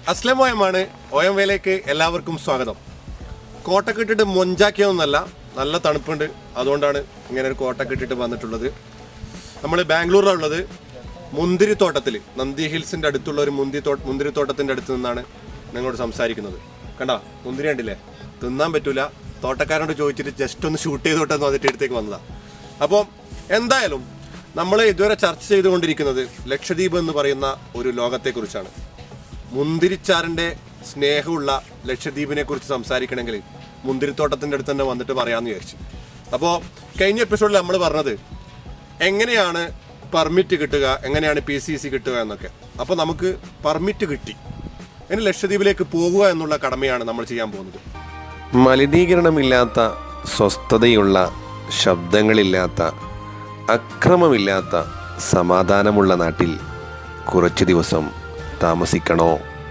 അസ്ലം ഓയമാണ് ഓയം വേലേക്ക് എല്ലാവർക്കും സ്വാഗതം കോട്ടൊക്കെ ഇട്ടിട്ട് മൊഞ്ചാക്കിയൊന്നല്ല നല്ല തണുപ്പുണ്ട് അതുകൊണ്ടാണ് ഇങ്ങനെ ഒരു കോട്ടൊക്കെ ഇട്ടിട്ട് വന്നിട്ടുള്ളത് നമ്മൾ ബാംഗ്ലൂരിലുള്ളത് മുന്തിരിത്തോട്ടത്തിൽ നന്ദി ഹിൽസിന്റെ അടുത്തുള്ള ഒരു മുന്തി തോ മുന്തിരിത്തോട്ടത്തിന്റെ അടുത്ത് നിന്നാണ് നിങ്ങളോട് സംസാരിക്കുന്നത് കണ്ടോ മുന്തിരി കണ്ടില്ലേ തിന്നാൻ പറ്റൂല തോട്ടക്കാരോട് ചോദിച്ചിട്ട് ജസ്റ്റ് ഒന്ന് ഷൂട്ട് ചെയ്തോട്ടെന്ന് വന്നിട്ട് അടുത്തേക്ക് വന്നതാ അപ്പോൾ എന്തായാലും നമ്മൾ ഇതുവരെ ചർച്ച ചെയ്തുകൊണ്ടിരിക്കുന്നത് ലക്ഷദ്വീപ് എന്ന് പറയുന്ന ഒരു ലോകത്തെക്കുറിച്ചാണ് മുന്തിരിച്ചാറിന്റെ സ്നേഹമുള്ള ലക്ഷദ്വീപിനെ കുറിച്ച് സംസാരിക്കണമെങ്കിൽ മുന്തിരിത്തോട്ടത്തിന്റെ അടുത്ത് തന്നെ വന്നിട്ട് പറയാമെന്ന് വിചാരിച്ചു അപ്പോൾ കഴിഞ്ഞ എപ്പിസോഡിൽ നമ്മൾ പറഞ്ഞത് എങ്ങനെയാണ് പെർമിറ്റ് കിട്ടുക എങ്ങനെയാണ് പി സി സി കിട്ടുക എന്നൊക്കെ അപ്പോൾ നമുക്ക് പെർമിറ്റ് കിട്ടി ഇനി ലക്ഷദ്വീപിലേക്ക് പോകുക എന്നുള്ള കടമയാണ് നമ്മൾ ചെയ്യാൻ പോകുന്നത് മലിനീകരണമില്ലാത്ത സ്വസ്ഥതയുള്ള ശബ്ദങ്ങളില്ലാത്ത അക്രമമില്ലാത്ത സമാധാനമുള്ള നാട്ടിൽ കുറച്ച് ദിവസം താമസിക്കണോ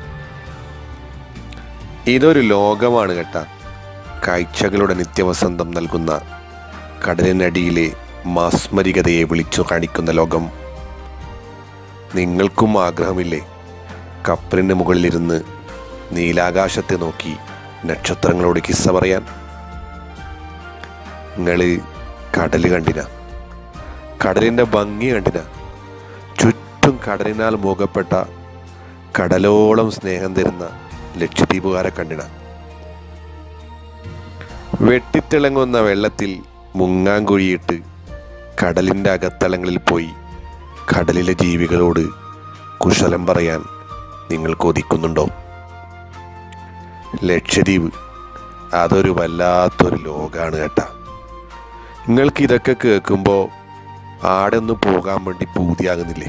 ഇതൊരു ലോകമാണ് കേട്ട കാഴ്ചകളുടെ നിത്യവസന്തം നൽകുന്ന കടലിനടിയിലെ മാസ്മരികതയെ വിളിച്ചു കാണിക്കുന്ന ലോകം നിങ്ങൾക്കും ആഗ്രഹമില്ലേ കപ്പലിന് മുകളിലിരുന്ന് നീലാകാശത്തെ നോക്കി നക്ഷത്രങ്ങളോട് കിസ്സ പറയാൻ നിങ്ങൾ കടൽ കണ്ടിന കടലിൻ്റെ ഭംഗി കണ്ടിന ചുറ്റും കടലിനാൽ മുഖപ്പെട്ട കടലോളം സ്നേഹം തരുന്ന ലക്ഷദ്വീപുകാരെ കണ്ടിന വെട്ടിത്തിളങ്ങുന്ന വെള്ളത്തിൽ മുങ്ങാങ്കുഴിയിട്ട് കടലിൻ്റെ അകത്തളങ്ങളിൽ പോയി കടലിലെ ജീവികളോട് കുശലം പറയാൻ നിങ്ങൾ കൊതിക്കുന്നുണ്ടോ ലക്ഷദ്വീപ് അതൊരു വല്ലാത്തൊരു ലോകമാണ് കേട്ടാ നിങ്ങൾക്ക് ഇതൊക്കെ കേൾക്കുമ്പോൾ ആടെ ഒന്ന് പോകാൻ വേണ്ടി പൂതിയാകുന്നില്ലേ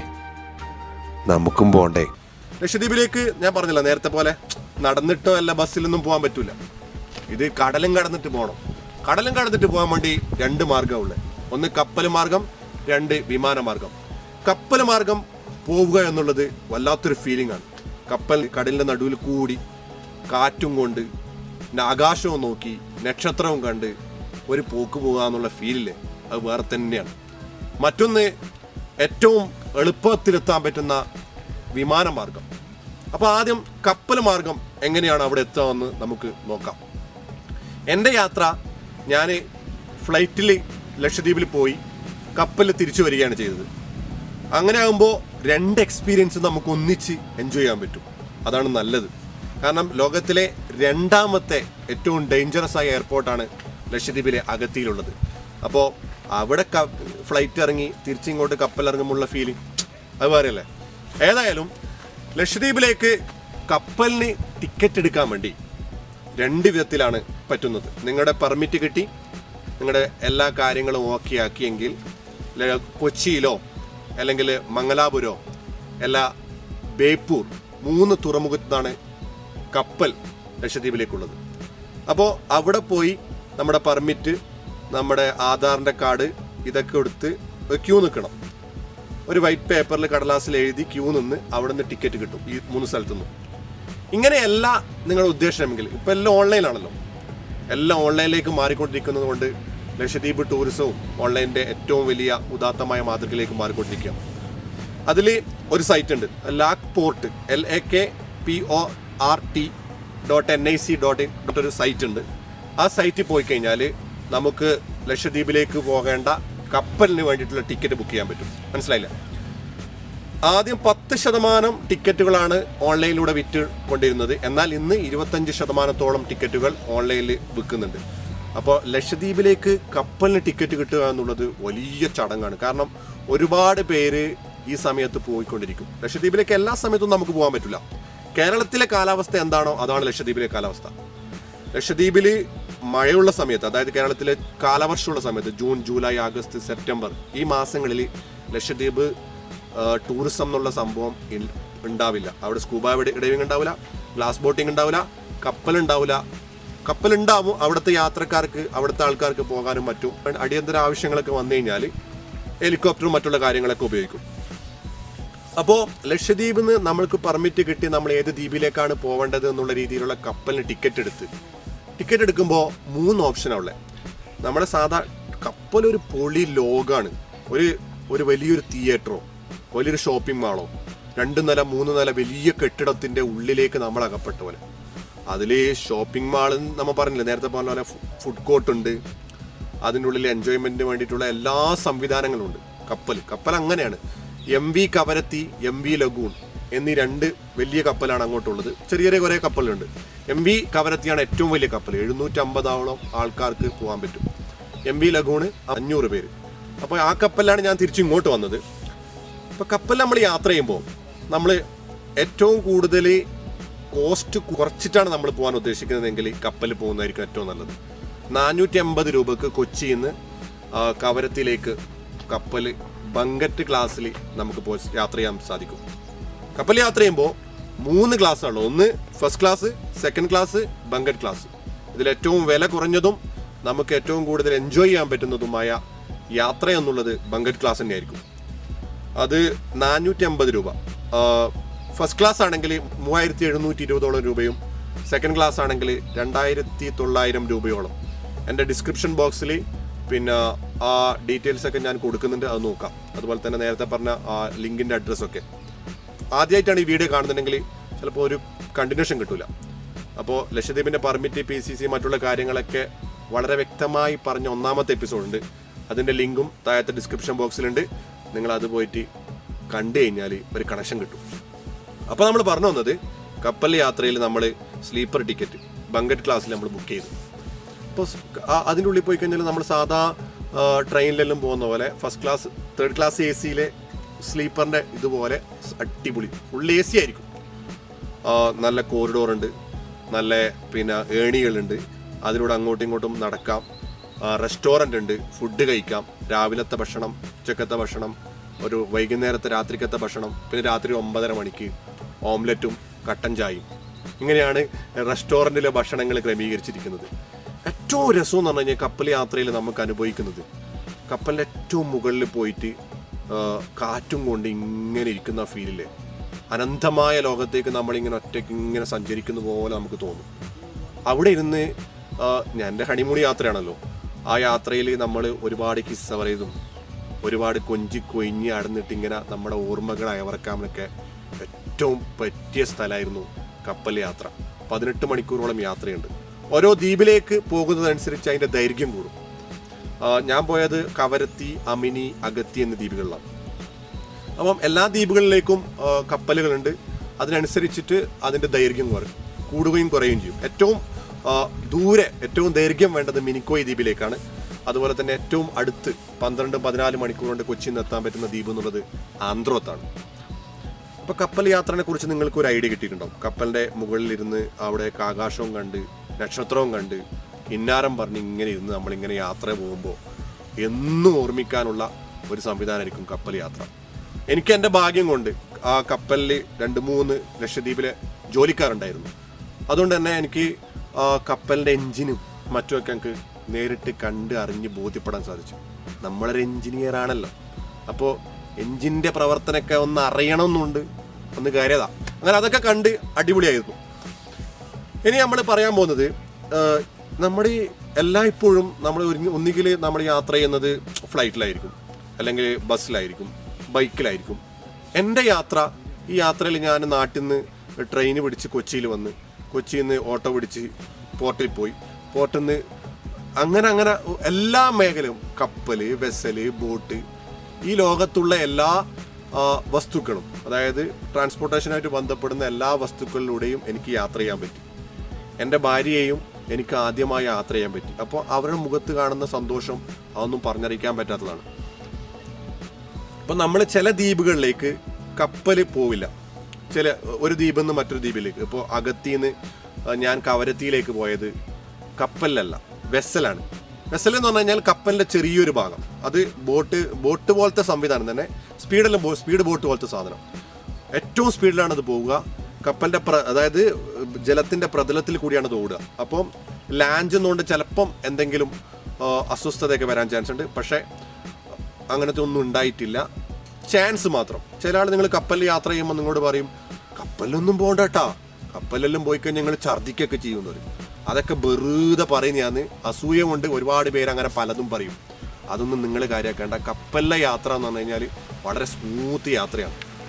നമുക്കും പോണ്ടേ ലക്ഷദ്വീപിലേക്ക് ഞാൻ പറഞ്ഞില്ല നേരത്തെ പോലെ നടന്നിട്ടോ അല്ല ബസ്സിലൊന്നും പോകാൻ പറ്റൂല ഇത് കടലും കടന്നിട്ട് പോകണം കടലും കടന്നിട്ട് പോകാൻ വേണ്ടി രണ്ട് മാർഗ്ഗമുള്ളത് ഒന്ന് കപ്പൽ മാർഗം രണ്ട് വിമാന മാർഗം കപ്പൽ മാർഗം പോവുക എന്നുള്ളത് വല്ലാത്തൊരു ഫീലിംഗ് ആണ് കപ്പൽ കടലിന്റെ നടുവിൽ കൂടി കാറ്റും കൊണ്ട് പിന്നെ ആകാശവും നോക്കി നക്ഷത്രവും കണ്ട് ഒരു പോക്ക് പോകുക എന്നുള്ള ഫീലില്ലേ അത് വേറെ തന്നെയാണ് മറ്റൊന്ന് ഏറ്റവും എളുപ്പത്തിലെത്താൻ പറ്റുന്ന വിമാനമാർഗം അപ്പോൾ ആദ്യം കപ്പൽ മാർഗം എങ്ങനെയാണ് അവിടെ എത്തുകയെന്ന് നമുക്ക് നോക്കാം എൻ്റെ യാത്ര ഞാൻ ഫ്ലൈറ്റിൽ ലക്ഷദ്വീപിൽ പോയി കപ്പലിൽ തിരിച്ചു വരികയാണ് ചെയ്തത് അങ്ങനെ ആകുമ്പോൾ രണ്ട് എക്സ്പീരിയൻസ് നമുക്ക് ഒന്നിച്ച് എൻജോയ് ചെയ്യാൻ പറ്റും അതാണ് നല്ലത് കാരണം ലോകത്തിലെ രണ്ടാമത്തെ ഏറ്റവും ഡേഞ്ചറസ് ആയ എയർപോർട്ടാണ് ലക്ഷദ്വീപിലെ അഗത്തിയിലുള്ളത് അപ്പോൾ അവിടെ ക- ഫ്ലൈറ്റ് ഇറങ്ങി തിരിച്ചിങ്ങോട്ട് കപ്പൽ ഇറങ്ങുമ്പോഴുള്ള ഫീലിംഗ് അത് വേറെയല്ലേ ഏതായാലും ലക്ഷദ്വീപിലേക്ക് കപ്പലിന് ടിക്കറ്റ് എടുക്കാൻ വേണ്ടി രണ്ട് വിധത്തിലാണ് പറ്റുന്നത് നിങ്ങളുടെ പെർമിറ്റ് കിട്ടി നിങ്ങളുടെ എല്ലാ കാര്യങ്ങളും ഓക്കെ ആക്കിയെങ്കിൽ ല- കൊച്ചിയിലോ അല്ലെങ്കിൽ മംഗലാപുരോ അല്ല ബേപ്പൂർ മൂന്ന് തുറമുഖത്താണ് കപ്പൽ ലക്ഷദ്വീപിലേക്കുള്ളത് അപ്പോൾ അവിടെ പോയി നമ്മുടെ പെർമിറ്റ് നമ്മുടെ ആധാറിൻ്റെ കാർഡ് ഇതൊക്കെ എടുത്ത് ഒരു ക്യൂ നിൽക്കണം ഒരു വൈറ്റ് പേപ്പറിൽ കടലാസിൽ എഴുതി ക്യൂ നിന്ന് അവിടെ നിന്ന് ടിക്കറ്റ് കിട്ടും ഈ മൂന്ന് സ്ഥലത്തുനിന്നും ഇങ്ങനെയല്ല നിങ്ങളുടെ ഉദ്ദേശമെങ്കിൽ ഇപ്പം എല്ലാം ഓൺലൈനാണല്ലോ എല്ലാം ഓൺലൈനിലേക്ക് മാറിക്കൊണ്ടിരിക്കുന്നത് കൊണ്ട് ലക്ഷദ്വീപ് ടൂറിസവും ഓൺലൈനിൻ്റെ ഏറ്റവും വലിയ ഉദാത്തമായ മാതൃകയിലേക്ക് മാറിക്കൊണ്ടിരിക്കുകയാണ് അതിൽ ഒരു സൈറ്റ് ഉണ്ട് Lakport L A K P O R T dot N I C dot in dot ഒരു സൈറ്റ് ഉണ്ട് ആ സൈറ്റിൽ പോയി കഴിഞ്ഞാൽ നമുക്ക് ലക്ഷദ്വീപിലേക്ക് പോകേണ്ട കപ്പലിന് വേണ്ടിയിട്ടുള്ള ടിക്കറ്റ് ബുക്ക് ചെയ്യാൻ പറ്റും മനസ്സിലായില്ല ആദ്യം പത്ത് ശതമാനം ടിക്കറ്റുകളാണ് ഓൺലൈനിലൂടെ വിറ്റ് കൊണ്ടിരുന്നത് എന്നാൽ ഇന്ന് ഇരുപത്തഞ്ച് ശതമാനത്തോളം ടിക്കറ്റുകൾ ഓൺലൈനിൽ വിൽക്കുന്നുണ്ട് അപ്പോൾ ലക്ഷദ്വീപിലേക്ക് കപ്പലിന് ടിക്കറ്റ് കിട്ടുക എന്നുള്ളത് വലിയ ചടങ്ങാണ് കാരണം ഒരുപാട് പേര് ഈ സമയത്ത് പോയിക്കൊണ്ടിരിക്കും ലക്ഷദ്വീപിലേക്ക് എല്ലാ സമയത്തും നമുക്ക് പോകാൻ പറ്റില്ല കേരളത്തിലെ കാലാവസ്ഥ എന്താണോ അതാണ് ലക്ഷദ്വീപിലെ കാലാവസ്ഥ ലക്ഷദ്വീപിൽ മഴയുള്ള സമയത്ത് അതായത് കേരളത്തിലെ കാലവർഷമുള്ള സമയത്ത് ജൂൺ ജൂലൈ ആഗസ്റ്റ് സെപ്റ്റംബർ ഈ മാസങ്ങളിൽ ലക്ഷദ്വീപ് ആ, ടൂറിസം എന്നുള്ള സംഭവം ഇൽ- ഉണ്ടാവില്ല അവിടെ സ്കൂബ ഡൈവിംഗ് ഉണ്ടാവില്ല ഗ്ലാസ് ബോട്ടിംഗ് ഉണ്ടാവില്ല കപ്പൽ ഉണ്ടാവില്ല കപ്പൽ ഉണ്ടാവും അവിടുത്തെ യാത്രക്കാർക്ക് അവിടുത്തെ ആൾക്കാർക്ക് പോകാനും മറ്റും അടിയന്തര ആവശ്യങ്ങളൊക്കെ വന്നു കഴിഞ്ഞാൽ ഹെലികോപ്റ്ററും മറ്റുള്ള കാര്യങ്ങളൊക്കെ ഉപയോഗിക്കും അപ്പോൾ ലക്ഷദ്വീപിൽ നിന്ന് നമ്മൾക്ക് പെർമിറ്റ് കിട്ടി നമ്മൾ ഏത് ദ്വീപിലേക്കാണ് പോവേണ്ടത് എന്നുള്ള രീതിയിലുള്ള കപ്പലിന് ടിക്കറ്റ് എടുത്ത് ടിക്കറ്റ് എടുക്കുമ്പോൾ മൂന്ന് ഓപ്ഷനാണ് ഉള്ളത് നമ്മുടെ സാധാ കപ്പൽ ഒരു പൊളി ലോകാണ് ഒരു ഒരു വലിയൊരു തിയേറ്ററോ വലിയൊരു ഷോപ്പിംഗ് മാളോ രണ്ട് നില മൂന്ന് നില വലിയ കെട്ടിടത്തിന്റെ ഉള്ളിലേക്ക് നമ്മൾ അകപ്പെട്ട പോലെ അതിൽ ഷോപ്പിംഗ് മാള് നമ്മൾ പറഞ്ഞില്ലേ നേരത്തെ പറഞ്ഞ പോലെ ഫുഡ് കോർട്ട് ഉണ്ട് അതിൻ്റെ ഉള്ളിൽ എൻജോയ്മെന്റിന് വേണ്ടിയിട്ടുള്ള എല്ലാ സംവിധാനങ്ങളും ഉണ്ട് കപ്പൽ കപ്പൽ അങ്ങനെയാണ് M V Kavaratti M V lagoon എന്നീ രണ്ട് വലിയ കപ്പലാണ് അങ്ങോട്ടുള്ളത് ചെറിയ ചെറിയ കുറേ കപ്പലുണ്ട് എം വി കവരത്തിയാണ് ഏറ്റവും വലിയ കപ്പൽ എഴുന്നൂറ്റമ്പതോളം ആൾക്കാർക്ക് പോകാൻ പറ്റും എം വി ലഗൂണ് അഞ്ഞൂറ് പേര് അപ്പോൾ ആ കപ്പലിലാണ് ഞാൻ തിരിച്ചു ഇങ്ങോട്ട് വന്നത് അപ്പോൾ കപ്പൽ നമ്മൾ യാത്ര ചെയ്യുമ്പോൾ നമ്മൾ ഏറ്റവും കൂടുതൽ കോസ്റ്റ് കുറച്ചിട്ടാണ് നമ്മൾ പോകാൻ ഉദ്ദേശിക്കുന്നതെങ്കിൽ കപ്പലിൽ പോകുന്നതായിരിക്കും ഏറ്റവും നല്ലത് നാനൂറ്റി അമ്പത് രൂപക്ക് കൊച്ചിയിൽ നിന്ന് ആ, കവരത്തിലേക്ക് കപ്പൽ ബങ്കറ്റ് ക്ലാസ്സിൽ നമുക്ക് പോയി യാത്ര ചെയ്യാൻ സാധിക്കും കപ്പൽ യാത്ര ചെയ്യുമ്പോൾ മൂന്ന് ക്ലാസ്സാണ് ഒന്ന് first class second class bunk class ഇതിൽ ഏറ്റവും വില കുറഞ്ഞതും നമുക്ക് ഏറ്റവും കൂടുതൽ എൻജോയ് ചെയ്യാൻ പറ്റുന്നതുമായ യാത്ര എന്നുള്ളത് ബങ്കറ്റ് ക്ലാസ് തന്നെയായിരിക്കും അത് നാനൂറ്റി അമ്പത് രൂപ ഫസ്റ്റ് ക്ലാസ് ആണെങ്കിൽ മൂവായിരത്തി എഴുന്നൂറ്റി ഇരുപതോളം രൂപയും സെക്കൻഡ് ക്ലാസ് ആണെങ്കിൽ രണ്ടായിരത്തി തൊള്ളായിരം രൂപയോളം എൻ്റെ ഡിസ്ക്രിപ്ഷൻ ബോക്സിൽ പിന്നെ ആ ഡീറ്റെയിൽസ് ഒക്കെ ഞാൻ കൊടുക്കുന്നുണ്ട് അത് നോക്കാം അതുപോലെ തന്നെ നേരത്തെ പറഞ്ഞ ആ ലിങ്കിൻ്റെ അഡ്രസ്സൊക്കെ ആദ്യമായിട്ടാണ് ഈ വീഡിയോ കാണുന്നുണ്ടെങ്കിൽ ചിലപ്പോൾ ഒരു കണ്ടിന്യൂഷൻ കിട്ടൂല അപ്പോൾ ലക്ഷദ്വീപിൻ്റെ പെർമിറ്റ് പി സി സി മറ്റുള്ള കാര്യങ്ങളൊക്കെ വളരെ വ്യക്തമായി പറഞ്ഞ ഒന്നാമത്തെ എപ്പിസോഡുണ്ട് അതിൻ്റെ ലിങ്കും താഴത്തെ ഡിസ്ക്രിപ്ഷൻ ബോക്സിലുണ്ട് നിങ്ങൾ അത് പോയിട്ട് കണ്ടു കഴിഞ്ഞാൽ ഒരു കണക്ഷൻ കിട്ടും അപ്പോൾ നമ്മൾ പറഞ്ഞു വന്നത് കപ്പൽ യാത്രയിൽ നമ്മൾ സ്ലീപ്പർ ടിക്കറ്റ് ബങ്കറ്റ് ക്ലാസ്സിൽ നമ്മൾ ബുക്ക് ചെയ്തു അപ്പോൾ അതിൻ്റെ ഉള്ളിൽ പോയി കഴിഞ്ഞാൽ നമ്മൾ സാധാ ആ, ട്രെയിനിലെല്ലാം പോകുന്ന പോലെ first class third class A സിയിലെ സ്ലീപ്പറിൻ്റെ ഇതുപോലെ അടിപൊളി ഫുൾ എ സി ആയിരിക്കും ആ, നല്ല കോറിഡോർ ഉണ്ട് നല്ല പിന്നെ ഏണികളുണ്ട് അതിലൂടെ അങ്ങോട്ടും ഇങ്ങോട്ടും നടക്കാം റെസ്റ്റോറൻ്റ് ഉണ്ട് ഫുഡ് കഴിക്കാം രാവിലത്തെ ഭക്ഷണം ഉച്ചക്കത്തെ ഭക്ഷണം ഒരു വൈകുന്നേരത്തെ രാത്രിക്കത്തെ ഭക്ഷണം പിന്നെ രാത്രി ഒമ്പതര മണിക്ക് ഓംലെറ്റും കട്ടൻ ചായയും ഇങ്ങനെയാണ് റെസ്റ്റോറൻറ്റിലെ ഭക്ഷണങ്ങൾ ക്രമീകരിച്ചിരിക്കുന്നത് ഏറ്റവും രസം എന്ന് പറഞ്ഞു കഴിഞ്ഞാൽ കപ്പൽ യാത്രയിൽ നമുക്ക് അനുഭവിക്കുന്നത് കപ്പലിൻ്റെ ഏറ്റവും മുകളിൽ പോയിട്ട് ആ, കാറ്റും കൊണ്ട് ഇങ്ങനെ ഇരിക്കുന്ന ഫീലില്ലേ അനന്തമായ ലോകത്തേക്ക് നമ്മളിങ്ങനെ ഒറ്റയ്ക്ക് ഇങ്ങനെ സഞ്ചരിക്കുന്ന പോലെ നമുക്ക് തോന്നും അവിടെ ഇരുന്ന് ആ, ഞാൻ എൻ്റെ ഹണിമൂൺ യാത്രയാണല്ലോ ആ യാത്രയിൽ നമ്മൾ ഒരുപാട് കിസ്സ പറയതും ഒരുപാട് കൊഞ്ചി കൊയിഞ്ഞ് അടന്നിട്ട് ഇങ്ങനെ നമ്മുടെ ഓർമ്മകൾ അയവർക്കാനൊക്കെ ഏറ്റവും പറ്റിയ സ്ഥലമായിരുന്നു കപ്പൽ യാത്ര പതിനെട്ട് മണിക്കൂറോളം യാത്രയുണ്ട് ഓരോ ദ്വീപിലേക്ക് പോകുന്നതനുസരിച്ച് അതിൻ്റെ ദൈർഘ്യം കൂടും ആ, ഞാൻ പോയത് കവരത്തി അമിനി അഗത്തി എന്ന ദ്വീപുകളിലാണ് അപ്പം എല്ലാ ദ്വീപുകളിലേക്കും ആ, കപ്പലുകളുണ്ട് അതിനനുസരിച്ചിട്ട് അതിൻ്റെ ദൈർഘ്യം കുറയും കൂടുകയും കുറയുകയും ചെയ്യും ഏറ്റവും ആ, ദൂരെ ഏറ്റവും ദൈർഘ്യം വേണ്ടത് മിനിക്കോയ് ദ്വീപിലേക്കാണ് അതുപോലെ തന്നെ ഏറ്റവും അടുത്ത് പന്ത്രണ്ട് പതിനാല് മണിക്കൂർ കൊണ്ട് കൊച്ചിയിൽ നിന്ന് എത്താൻ പറ്റുന്ന ദ്വീപ് എന്നുള്ളത് ആന്ധ്രോത്താണ് അപ്പൊ കപ്പൽ യാത്രനെ കുറിച്ച് നിങ്ങൾക്ക് ഒരു ഐഡിയ കിട്ടിയിട്ടുണ്ടാവും കപ്പലിന്റെ മുകളിലിരുന്ന് അവിടെ ആകാശവും കണ്ട് നക്ഷത്രവും കണ്ട് കിന്നാരം പറഞ്ഞ് ഇങ്ങനെ ഇരുന്ന് നമ്മളിങ്ങനെ യാത്ര പോകുമ്പോൾ എന്നും ഓർമ്മിക്കാനുള്ള ഒരു സംവിധാനമായിരിക്കും കപ്പൽ യാത്ര എനിക്ക് എൻ്റെ ഭാഗ്യം കൊണ്ട് ആ കപ്പലിൽ രണ്ട് മൂന്ന് ലക്ഷദ്വീപിലെ ജോലിക്കാരുണ്ടായിരുന്നു അതുകൊണ്ട് തന്നെ എനിക്ക് ആ കപ്പലിൻ്റെ എഞ്ചിനും മറ്റുമൊക്കെ എനിക്ക് നേരിട്ട് കണ്ട് അറിഞ്ഞ് ബോധ്യപ്പെടാൻ സാധിച്ചു നമ്മളൊരു എഞ്ചിനീയർ ആണല്ലോ അപ്പോൾ എഞ്ചിൻ്റെ പ്രവർത്തനമൊക്കെ ഒന്ന് അറിയണമെന്നുണ്ട് ഒന്ന് കയറിയതാ അങ്ങനെ അതൊക്കെ കണ്ട് അടിപൊളിയായിരുന്നു ഇനി നമ്മൾ പറയാൻ പോകുന്നത് ആഹ്, നമ്മുടെ ഈ എല്ലാ ഇപ്പോഴും നമ്മൾ ഒന്നുകിൽ നമ്മൾ യാത്ര ചെയ്യുന്നത് ഫ്ലൈറ്റിലായിരിക്കും അല്ലെങ്കിൽ ബസ്സിലായിരിക്കും ബൈക്കിലായിരിക്കും എൻ്റെ യാത്ര ഈ യാത്രയിൽ ഞാൻ നാട്ടിൽ നിന്ന് ട്രെയിൻ പിടിച്ച് കൊച്ചിയിൽ വന്ന് കൊച്ചിയിൽ നിന്ന് ഓട്ടോ പിടിച്ച് പോർട്ടിൽ പോയി പോർട്ടിൽ നിന്ന് അങ്ങനെ അങ്ങനെ എല്ലാ മേഖലയും കപ്പല് വെസല് ബോട്ട് ഈ ലോകത്തുള്ള എല്ലാ ആ, വസ്തുക്കളും അതായത് ട്രാൻസ്പോർട്ടേഷനായിട്ട് ബന്ധപ്പെടുന്ന എല്ലാ വസ്തുക്കളിലൂടെയും എനിക്ക് യാത്ര ചെയ്യാൻ പറ്റി എൻ്റെ ഭാര്യയെയും എനിക്ക് ആദ്യമായി യാത്ര ചെയ്യാൻ പറ്റി അപ്പോൾ അവരുടെ മുഖത്ത് കാണുന്ന സന്തോഷം അതൊന്നും പറഞ്ഞറിയിക്കാൻ പറ്റാത്തതാണ് അപ്പം നമ്മൾ ചില ദ്വീപുകളിലേക്ക് കപ്പൽ പോവില്ല ചില ഒരു ദ്വീപിൽ നിന്ന് മറ്റൊരു ദ്വീപിലേക്ക് ഇപ്പോൾ അകത്തിന്ന് ഞാൻ കവരത്തിയിലേക്ക് പോയത് കപ്പലിലല്ല വെസലാണ് വെസൽ എന്ന് പറഞ്ഞു കഴിഞ്ഞാൽ കപ്പലിൻ്റെ ചെറിയൊരു ഭാഗം അത് ബോട്ട് ബോട്ട് പോലത്തെ സംവിധാനം തന്നെ സ്പീഡെല്ലാം പോ സ്പീഡ് ബോട്ട് പോലത്തെ സാധനം ഏറ്റവും സ്പീഡിലാണ് അത് പോവുക കപ്പലിൻ്റെ പ്ര അതായത് ജലത്തിൻ്റെ പ്രതലത്തിൽ കൂടിയാണ് അത് ഓടുക അപ്പം ലാൻഡ് എന്നുകൊണ്ട് ചിലപ്പം എന്തെങ്കിലും ആ, അസ്വസ്ഥതയൊക്കെ വരാൻ ചാൻസ് ഉണ്ട് പക്ഷേ അങ്ങനത്തെ ഒന്നും ഉണ്ടായിട്ടില്ല ചാൻസ് മാത്രം ചില ആൾ നിങ്ങൾ കപ്പലിൽ യാത്ര ചെയ്യുമ്പോൾ നിങ്ങളോട് പറയും കപ്പലിലൊന്നും പോകണ്ട കേട്ടാ കപ്പലിലെല്ലാം പോയി കഴിഞ്ഞാൽ ഞങ്ങൾ ഛർദ്ദിക്കൊക്കെ ചെയ്യുന്നവർ അതൊക്കെ വെറുതെ പറയുന്നതാണ് അസൂയ കൊണ്ട് ഒരുപാട് പേര് അങ്ങനെ പലതും പറയും അതൊന്നും നിങ്ങൾ കാര്യമാക്കേണ്ട കപ്പലിലെ യാത്ര എന്ന് പറഞ്ഞു കഴിഞ്ഞാൽ വളരെ സ്മൂത്ത് യാത്രയാണ്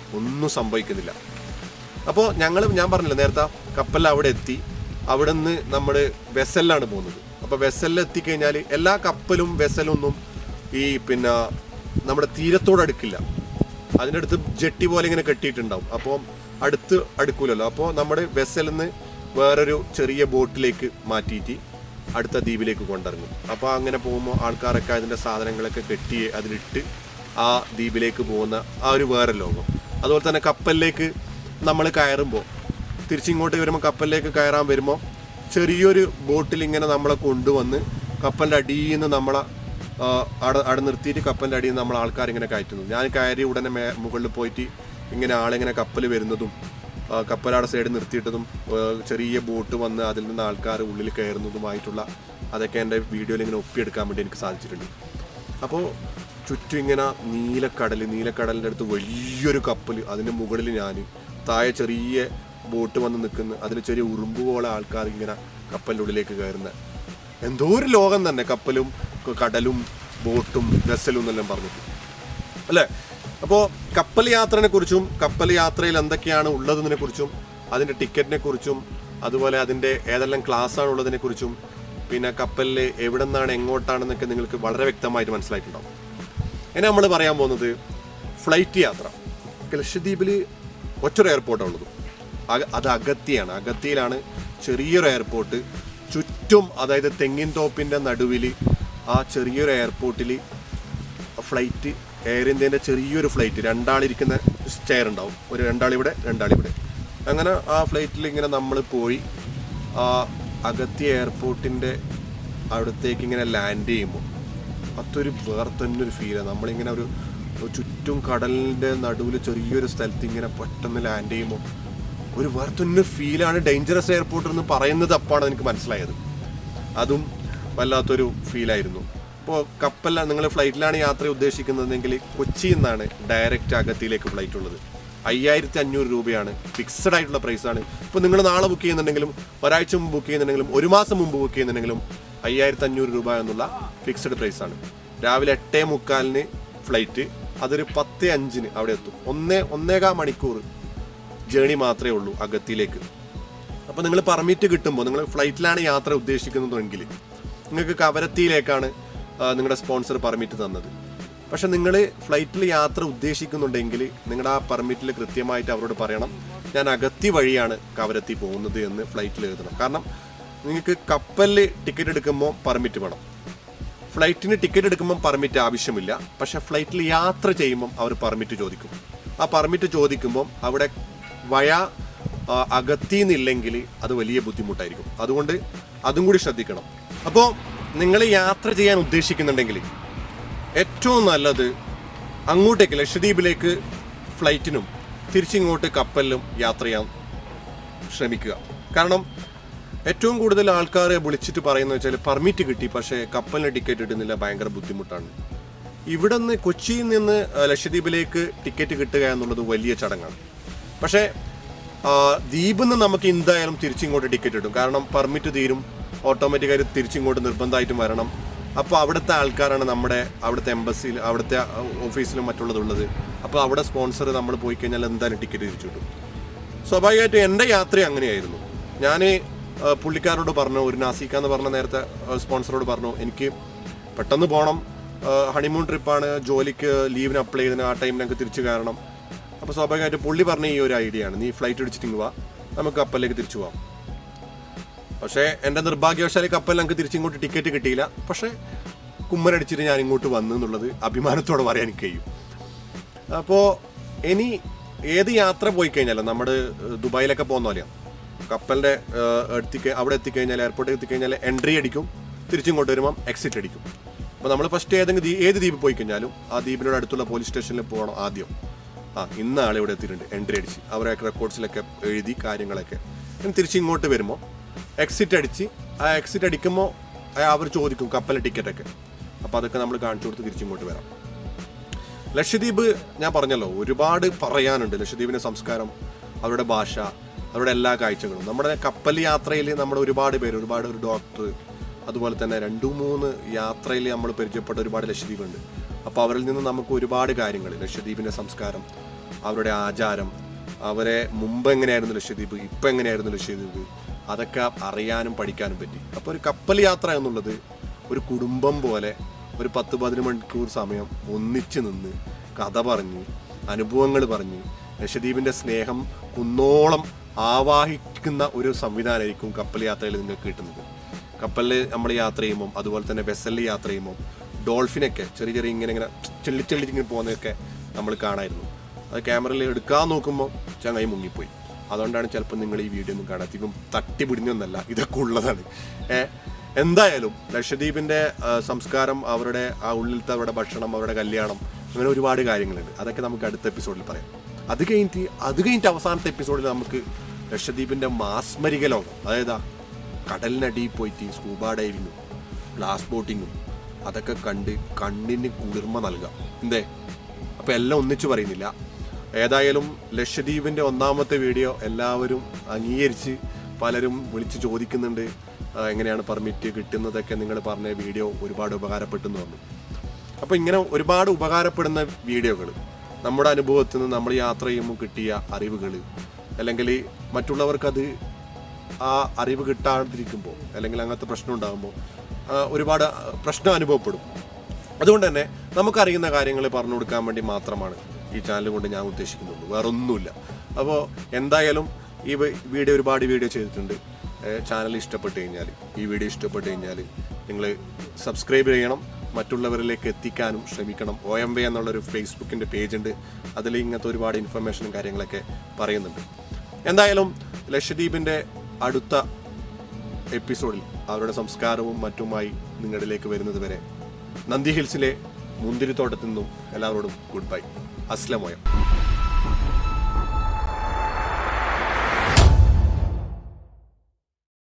ഒന്നും സംഭവിക്കുന്നില്ല അപ്പോൾ ഞങ്ങൾ ഞാൻ പറഞ്ഞില്ല നേരത്തെ കപ്പലിൽ അവിടെ എത്തി അവിടെ നിന്ന് നമ്മൾ വെസലിലാണ് പോകുന്നത് അപ്പോൾ വെസലിൽ എത്തിക്കഴിഞ്ഞാൽ എല്ലാ കപ്പലും വെസലും ഒന്നും ഈ പിന്നെ നമ്മുടെ തീരത്തോട് അടുക്കില്ല അതിൻ്റെ അടുത്ത് ജെട്ടി പോലെ ഇങ്ങനെ കെട്ടിയിട്ടുണ്ടാവും അപ്പോൾ അടുത്ത് അടുക്കൂലല്ലോ അപ്പോൾ നമ്മുടെ വെസലിൽ നിന്ന് വേറൊരു ചെറിയ ബോട്ടിലേക്ക് മാറ്റിയിട്ട് അടുത്ത ദ്വീപിലേക്ക് കൊണ്ടിറങ്ങും അപ്പോൾ അങ്ങനെ പോകുമ്പോൾ ആൾക്കാരൊക്കെ അതിൻ്റെ സാധനങ്ങളൊക്കെ കെട്ടി അതിലിട്ട് ആ ദ്വീപിലേക്ക് പോകുന്ന ആ ഒരു വേറെ ലോകം അതുപോലെ തന്നെ കപ്പലിലേക്ക് നമ്മൾ കയറുമ്പോൾ തിരിച്ചിങ്ങോട്ട് വരുമ്പോൾ കപ്പലിലേക്ക് കയറാൻ വരുമ്പോൾ ചെറിയൊരു ബോട്ടിൽ ഇങ്ങനെ നമ്മളെ കൊണ്ടുവന്ന് കപ്പലിൻ്റെ അടിയിൽ നിന്ന് നമ്മളെ ആ, അവിടെ അവിടെ നിർത്തിയിട്ട് കപ്പലിൻ്റെ അടിയിൽ നിന്ന് നമ്മൾ ആൾക്കാർ ഇങ്ങനെ കയറ്റുന്നു ഞാൻ കയറി ഉടനെ മേ മുകളിൽ പോയിട്ട് ഇങ്ങനെ ആളിങ്ങനെ കപ്പൽ വരുന്നതും ആ, കപ്പലവിടെ സൈഡ് നിർത്തിയിട്ടതും ആ, ചെറിയ ബോട്ട് വന്ന് അതിൽ നിന്ന് ആൾക്കാർ ഉള്ളിൽ കയറുന്നതുമായിട്ടുള്ള അതൊക്കെ എൻ്റെ വീഡിയോയിൽ ഇങ്ങനെ ഒപ്പിയെടുക്കാൻ വേണ്ടി എനിക്ക് സാധിച്ചിട്ടുണ്ട് അപ്പോൾ ചുറ്റും ഇങ്ങനെ നീലക്കടൽ നീലക്കടലിൻ്റെ അടുത്ത് വലിയൊരു കപ്പൽ അതിൻ്റെ മുകളിൽ ഞാൻ താഴെ ചെറിയ ബോട്ട് വന്ന് നിൽക്കുന്ന അതിൽ ചെറിയ ഉറുമ്പ് പോലെ ആൾക്കാർ ഇങ്ങനെ കപ്പലിൻ്റെ ഉള്ളിലേക്ക് കയറുന്ന എന്തോ ഒരു ലോകം തന്നെ കപ്പലും ക- കടലും ബോട്ടും വെസലും എന്നെല്ലാം പറഞ്ഞിട്ട് അല്ലേ അപ്പോൾ കപ്പൽ യാത്രനെ കുറിച്ചും കപ്പൽ യാത്രയിൽ എന്തൊക്കെയാണ് ഉള്ളതിനെ കുറിച്ചും അതിൻ്റെ ടിക്കറ്റിനെ കുറിച്ചും അതുപോലെ അതിൻ്റെ ഏതെല്ലാം ക്ലാസ് ആണ് ഉള്ളതിനെ കുറിച്ചും പിന്നെ കപ്പലിൽ എവിടെ നിന്നാണ് എങ്ങോട്ടാണെന്നൊക്കെ നിങ്ങൾക്ക് വളരെ വ്യക്തമായിട്ട് മനസ്സിലായിട്ടുണ്ടാവും ഇനി നമ്മൾ പറയാൻ പോകുന്നത് ഫ്ലൈറ്റ് യാത്ര ലക്ഷദ്വീപിൽ ഒറ്റൊരു എയർപോർട്ടാണ് ഉള്ളത് അക- അത് അഗത്തിയാണ് അഗത്തിയിലാണ് ചെറിയൊരു എയർപോർട്ട് ചുറ്റും അതായത് തെങ്ങിൻ തോപ്പിൻ്റെ നടുവിൽ ആ ചെറിയൊരു എയർപോർട്ടിൽ ഫ്ലൈറ്റ് എയർ ഇന്ത്യൻ്റെ ചെറിയൊരു ഫ്ലൈറ്റ് രണ്ടാളിരിക്കുന്ന ചെയർ ഉണ്ടാവും ഒരു രണ്ടാളിവിടെ രണ്ടാളിവിടെ അങ്ങനെ ആ ഫ്ലൈറ്റിൽ ഇങ്ങനെ നമ്മൾ പോയി ആ അഗത്തി എയർപോർട്ടിൻ്റെ അവിടത്തേക്ക് ഇങ്ങനെ ലാൻഡ് ചെയ്യുമ്പോൾ അതൊരു വേറെ തന്നെ ഒരു ഫീലാണ് നമ്മളിങ്ങനെ ഒരു ഒരു ചുറ്റും കടലിൻ്റെ നടുവിൽ ചെറിയൊരു സ്ഥലത്ത് ഇങ്ങനെ പെട്ടെന്ന് ലാൻഡ് ചെയ്യുമ്പോൾ ഒരു വേറെ തന്നെ ഫീലാണ് ഡേഞ്ചറസ് എയർപോർട്ട് എന്ന് പറയുന്നത് അപ്പാണ് എനിക്ക് മനസ്സിലായത് അതും വല്ലാത്തൊരു ഫീലായിരുന്നു ഇപ്പോൾ കപ്പലിൽ നിങ്ങൾ ഫ്ലൈറ്റിലാണ് യാത്ര ഉദ്ദേശിക്കുന്നതെങ്കിൽ കൊച്ചിയിൽ നിന്നാണ് ഡയറക്റ്റ് അഗത്തിയിലേക്ക് ഫ്ലൈറ്റ് ഉള്ളത് അയ്യായിരത്തി അഞ്ഞൂറ് രൂപയാണ് ഫിക്സഡ് ആയിട്ടുള്ള പ്രൈസാണ് ഇപ്പോൾ നിങ്ങൾ നാളെ ബുക്ക് ചെയ്യുന്നുണ്ടെങ്കിലും ഒരാഴ്ച മുമ്പ് ബുക്ക് ചെയ്യുന്നുണ്ടെങ്കിലും ഒരു മാസം മുമ്പ് ബുക്ക് ചെയ്യുന്നുണ്ടെങ്കിലും അയ്യായിരത്തി അഞ്ഞൂറ് രൂപ എന്നുള്ള ഫിക്സഡ് പ്രൈസാണ് രാവിലെ എട്ടേ മുക്കാലിന് ഫ്ലൈറ്റ് അതൊരു പത്ത് അഞ്ചിന് അവിടെ എത്തും ഒന്നേ ഒന്നേകാൽ മണിക്കൂർ ജേണി മാത്രമേ ഉള്ളൂ അഗത്തിയിലേക്ക് അപ്പോൾ നിങ്ങൾ പെർമിറ്റ് കിട്ടുമ്പോൾ നിങ്ങൾ ഫ്ലൈറ്റിലാണ് യാത്ര ഉദ്ദേശിക്കുന്നതെങ്കിൽ നിങ്ങൾക്ക് കവരത്തിയിലേക്കാണ് ആ, നിങ്ങളുടെ സ്പോൺസർ പെർമിറ്റ് തന്നത് പക്ഷെ നിങ്ങൾ ഫ്ലൈറ്റിൽ യാത്ര ഉദ്ദേശിക്കുന്നുണ്ടെങ്കിൽ നിങ്ങളുടെ ആ പെർമിറ്റിൽ കൃത്യമായിട്ട് അവരോട് പറയണം ഞാൻ അഗത്തി വഴിയാണ് കവരത്തി പോകുന്നത് എന്ന് ഫ്ലൈറ്റിൽ എഴുതണം കാരണം നിങ്ങൾക്ക് കപ്പലിൽ ടിക്കറ്റ് എടുക്കുമ്പോൾ പെർമിറ്റ് വേണം ഫ്ലൈറ്റിന് ടിക്കറ്റ് എടുക്കുമ്പോൾ പെർമിറ്റ് ആവശ്യമില്ല പക്ഷെ ഫ്ലൈറ്റിൽ യാത്ര ചെയ്യുമ്പം അവർ പെർമിറ്റ് ചോദിക്കും ആ പെർമിറ്റ് ചോദിക്കുമ്പം അവിടെ വയ ആ, അകത്തിന്നില്ലെങ്കിൽ അത് വലിയ ബുദ്ധിമുട്ടായിരിക്കും അതുകൊണ്ട് അതും കൂടി ശ്രദ്ധിക്കണം അപ്പോൾ നിങ്ങൾ യാത്ര ചെയ്യാൻ ഉദ്ദേശിക്കുന്നുണ്ടെങ്കിൽ ഏറ്റവും നല്ലത് അങ്ങോട്ടേക്ക് ലക്ഷദ്വീപിലേക്ക് ഫ്ലൈറ്റിനും തിരിച്ചിങ്ങോട്ട് കപ്പലിലും യാത്ര ചെയ്യാൻ ശ്രമിക്കുക കാരണം ഏറ്റവും കൂടുതൽ ആൾക്കാർ വിളിച്ചിട്ട് പറയുന്നത് വെച്ചാൽ പെർമിറ്റ് കിട്ടി പക്ഷേ കപ്പലിന് ടിക്കറ്റ് കിട്ടുന്നില്ല ഭയങ്കര ബുദ്ധിമുട്ടാണ് ഇവിടെ നിന്ന് കൊച്ചിയിൽ നിന്ന് ആ, ലക്ഷദ്വീപിലേക്ക് ടിക്കറ്റ് കിട്ടുക എന്നുള്ളത് വലിയ ചടങ്ങാണ് പക്ഷേ ആ, ദ്വീപിൽ നിന്ന് നമുക്ക് എന്തായാലും തിരിച്ചിങ്ങോട്ട് ടിക്കറ്റ് കിട്ടും കാരണം പെർമിറ്റ് തീരും ഓട്ടോമാറ്റിക്കായി തിരിച്ചിങ്ങോട്ട് നിർബന്ധമായിട്ടും വരണം അപ്പോൾ അവിടുത്തെ ആൾക്കാരാണ് നമ്മുടെ അവിടുത്തെ എംബസിയിൽ അവിടുത്തെ ഓഫീസിലും മറ്റുള്ളതുള്ളത് അപ്പോൾ അവിടെ സ്പോൺസർ നമ്മൾ പോയി കഴിഞ്ഞാൽ എന്തായാലും ടിക്കറ്റ് തിരിച്ചു കിട്ടും സ്വാഭാവികമായിട്ടും എൻ്റെ യാത്ര അങ്ങനെയായിരുന്നു ഞാൻ പുള്ളിക്കാരോട് പറഞ്ഞു ഒരു നാസിക്ക എന്ന് പറഞ്ഞ നേരത്തെ ആ, സ്പോൺസറോട് പറഞ്ഞു എനിക്ക് പെട്ടെന്ന് പോകണം ഹണിമൂൺ ട്രിപ്പാണ് ജോലിക്ക് ലീവിന് അപ്ലൈ ചെയ്തതിന് ആ ടൈമിൽ ഞങ്ങൾക്ക് തിരിച്ചു കയറണം അപ്പോൾ സ്വാഭാവികമായിട്ട് പുള്ളി പറഞ്ഞ ഈ ഒരു ഐഡിയ ആണ് നീ ഫ്ലൈറ്റ് അടിച്ചിട്ട് ഇങ്ങ് വാ നമുക്ക് കപ്പലിലേക്ക് തിരിച്ചു പോവാം പക്ഷേ എൻ്റെ നിർഭാഗ്യവശാൽ കപ്പലിൽ ഞങ്ങൾക്ക് തിരിച്ചിങ്ങോട്ട് ടിക്കറ്റ് കിട്ടിയില്ല പക്ഷേ കുമ്മനടിച്ചിട്ട് ഞാൻ ഇങ്ങോട്ട് വന്നു എന്നുള്ളത് അഭിമാനത്തോടെ പറയാൻ എനിക്ക് കഴിയും അപ്പോൾ ഇനി ഏത് യാത്ര പോയി കഴിഞ്ഞാലും നമ്മുടെ ഏഹ്, ദുബായിലൊക്കെ പോകുന്ന പോലെയാണ് കപ്പലിൻ്റെ എത്തിക്ക അവിടെ എത്തിക്കഴിഞ്ഞാൽ എയർപോർട്ടിൽ എത്തിക്കഴിഞ്ഞാൽ എൻട്രി അടിക്കും തിരിച്ചിങ്ങോട്ട് വരുമ്പം എക്സിറ്റ് അടിക്കും അപ്പോൾ നമ്മൾ ഫസ്റ്റ് ഏതെങ്കിലും ദ്വീ- ഏത് ദ്വീപിൽ പോയി കഴിഞ്ഞാലും ആ ദ്വീപിനോട് അടുത്തുള്ള പോലീസ് സ്റ്റേഷനിൽ പോകണം ആദ്യം ആ ഇന്ന ആൾ ഇവിടെ എത്തിയിട്ടുണ്ട് എൻട്രി അടിച്ച് അവരെ റെക്കോർഡ്സിലൊക്കെ എഴുതി കാര്യങ്ങളൊക്കെ ഇനി തിരിച്ചിങ്ങോട്ട് വരുമ്പോൾ എക്സിറ്റ് അടിച്ച് ആ എക്സിറ്റ് അടിക്കുമ്പോൾ അവർ ചോദിക്കും കപ്പലിലെ ടിക്കറ്റൊക്കെ അപ്പോൾ അതൊക്കെ നമ്മൾ കാണിച്ചു കൊടുത്ത് തിരിച്ചിങ്ങോട്ട് വരാം ലക്ഷദ്വീപ് ഞാൻ പറഞ്ഞല്ലോ ഒരുപാട് പറയാനുണ്ട് ലക്ഷദ്വീപിന്റെ സംസ്കാരം അവരുടെ ഭാഷ അവരുടെ എല്ലാ കാഴ്ചകളും നമ്മുടെ കപ്പൽ യാത്രയിൽ നമ്മുടെ ഒരുപാട് പേര് ഒരുപാട് ഒരു ഡോക്ടർ അതുപോലെ തന്നെ രണ്ടു മൂന്ന് യാത്രയിൽ നമ്മൾ പരിചയപ്പെട്ട ഒരുപാട് ലക്ഷദ്വീപുണ്ട് അപ്പോൾ അവരിൽ നിന്ന് നമുക്ക് ഒരുപാട് കാര്യങ്ങൾ ലക്ഷദ്വീപിന്റെ സംസ്കാരം അവരുടെ ആചാരം അവരെ മുമ്പ് എങ്ങനെയായിരുന്നു ലക്ഷദ്വീപ് ഇപ്പം എങ്ങനെയായിരുന്നു ലക്ഷദ്വീപ് അതൊക്കെ അറിയാനും പഠിക്കാനും പറ്റി അപ്പോൾ ഒരു കപ്പൽ യാത്ര എന്നുള്ളത് ഒരു കുടുംബം പോലെ ഒരു പത്ത് പതിനൊന്ന് മണിക്കൂർ സമയം ഒന്നിച്ച് നിന്ന് കഥ പറഞ്ഞ് അനുഭവങ്ങൾ പറഞ്ഞ് ലക്ഷദ്വീപിൻ്റെ സ്നേഹം കുന്നോളം ആവാഹിക്കുന്ന ഒരു സംവിധാനമായിരിക്കും കപ്പൽ യാത്രയിൽ നിങ്ങൾക്ക് കിട്ടുന്നത് കപ്പലിൽ നമ്മൾ യാത്ര ചെയ്യുമ്പോൾ അതുപോലെ തന്നെ വെസലിൽ യാത്ര ചെയ്യുമ്പോൾ ഡോൾഫിനൊക്കെ ചെറിയ ചെറിയ ഇങ്ങനെ ഇങ്ങനെ ചെള്ളി ചെള്ളി ഇങ്ങനെ പോകുന്നതൊക്കെ നമ്മൾ കാണായിരുന്നു അത് ക്യാമറയിൽ എടുക്കാൻ നോക്കുമ്പോൾ ചങ്ങായി മുങ്ങിപ്പോയി അതുകൊണ്ടാണ് ചിലപ്പോൾ നിങ്ങൾ ഈ വീഡിയോ ഒന്നും കാണാത്ത ഇപ്പം തട്ടി പിടിഞ്ഞൊന്നല്ല ഇതൊക്കെ ഉള്ളതാണ് ഏ എന്തായാലും ലക്ഷദ്വീപിൻ്റെ ആ, സംസ്കാരം അവരുടെ ആ ഉള്ളിലത്തെ അവരുടെ ഭക്ഷണം അവരുടെ കല്യാണം അങ്ങനെ ഒരുപാട് കാര്യങ്ങളുണ്ട് അതൊക്കെ നമുക്ക് അടുത്ത എപ്പിസോഡിൽ പറയാം അത് കഴിഞ്ഞിട്ട് അത് കഴിഞ്ഞിട്ട് അവസാനത്തെ എപ്പിസോഡിൽ നമുക്ക് ലക്ഷദ്വീപിൻ്റെ മാസ്മരിക ലോകം അതായത് ആ കടലിനടിയിൽ പോയിട്ട് സ്കൂബ ഡൈവിങ്ങും ഗ്ലാസ് ബോട്ടിങ്ങും അതൊക്കെ കണ്ട് കണ്ണിന് കുളിർമ നൽകാം എന്തേ അപ്പോൾ എല്ലാം ഒന്നിച്ചു പറയുന്നില്ല ഏതായാലും ലക്ഷദ്വീപിൻ്റെ ഒന്നാമത്തെ വീഡിയോ എല്ലാവരും അംഗീകരിച്ച് പലരും വിളിച്ച് ചോദിക്കുന്നുണ്ട് ആ, എങ്ങനെയാണ് പെർമിറ്റ് കിട്ടുന്നതൊക്കെ നിങ്ങൾ പറഞ്ഞ വീഡിയോ ഒരുപാട് ഉപകാരപ്പെട്ടു എന്ന് പറഞ്ഞു അപ്പോൾ ഇങ്ങനെ ഒരുപാട് ഉപകാരപ്പെടുന്ന വീഡിയോകൾ നമ്മുടെ അനുഭവത്തിൽ നിന്ന് നമ്മൾ യാത്ര ചെയ്യുമ്പോൾ കിട്ടിയ അറിവുകൾ അല്ലെങ്കിൽ മറ്റുള്ളവർക്കത് ആ അറിവ് കിട്ടാതിരിക്കുമ്പോൾ അല്ലെങ്കിൽ അങ്ങനത്തെ പ്രശ്നം ഉണ്ടാകുമ്പോൾ ഒരുപാട് പ്രശ്നം അനുഭവപ്പെടും അതുകൊണ്ട് തന്നെ നമുക്കറിയുന്ന കാര്യങ്ങൾ പറഞ്ഞു കൊടുക്കാൻ വേണ്ടി മാത്രമാണ് ഈ ചാനൽ കൊണ്ട് ഞാൻ ഉദ്ദേശിക്കുന്നുള്ളൂ വേറെ ഒന്നുമില്ല അപ്പോൾ എന്തായാലും ഈ വ- വീഡിയോ ഒരുപാട് വീഡിയോ ചെയ്തിട്ടുണ്ട് ചാനൽ ഇഷ്ടപ്പെട്ട് കഴിഞ്ഞാൽ ഈ വീഡിയോ ഇഷ്ടപ്പെട്ട് കഴിഞ്ഞാൽ നിങ്ങൾ സബ്സ്ക്രൈബ് ചെയ്യണം മറ്റുള്ളവരിലേക്ക് എത്തിക്കാനും ശ്രമിക്കണം ഒ എം വി എന്നുള്ളൊരു ഫേസ്ബുക്കിൻ്റെ പേജ് ഉണ്ട് അതിൽ ഇങ്ങനത്തെ ഒരുപാട് ഇൻഫർമേഷനും കാര്യങ്ങളൊക്കെ പറയുന്നുണ്ട് എന്തായാലും ലക്ഷദ്വീപിൻ്റെ അടുത്ത എപ്പിസോഡിൽ അവരുടെ സംസ്കാരവും മറ്റുമായി നിങ്ങളിലേക്ക് വരുന്നത് വരെ നന്ദി ഹിൽസിലെ മുന്തിരിത്തോട്ടത്തിൽ നിന്നും എല്ലാവരോടും ഗുഡ് ബൈ അസ്ലമോയം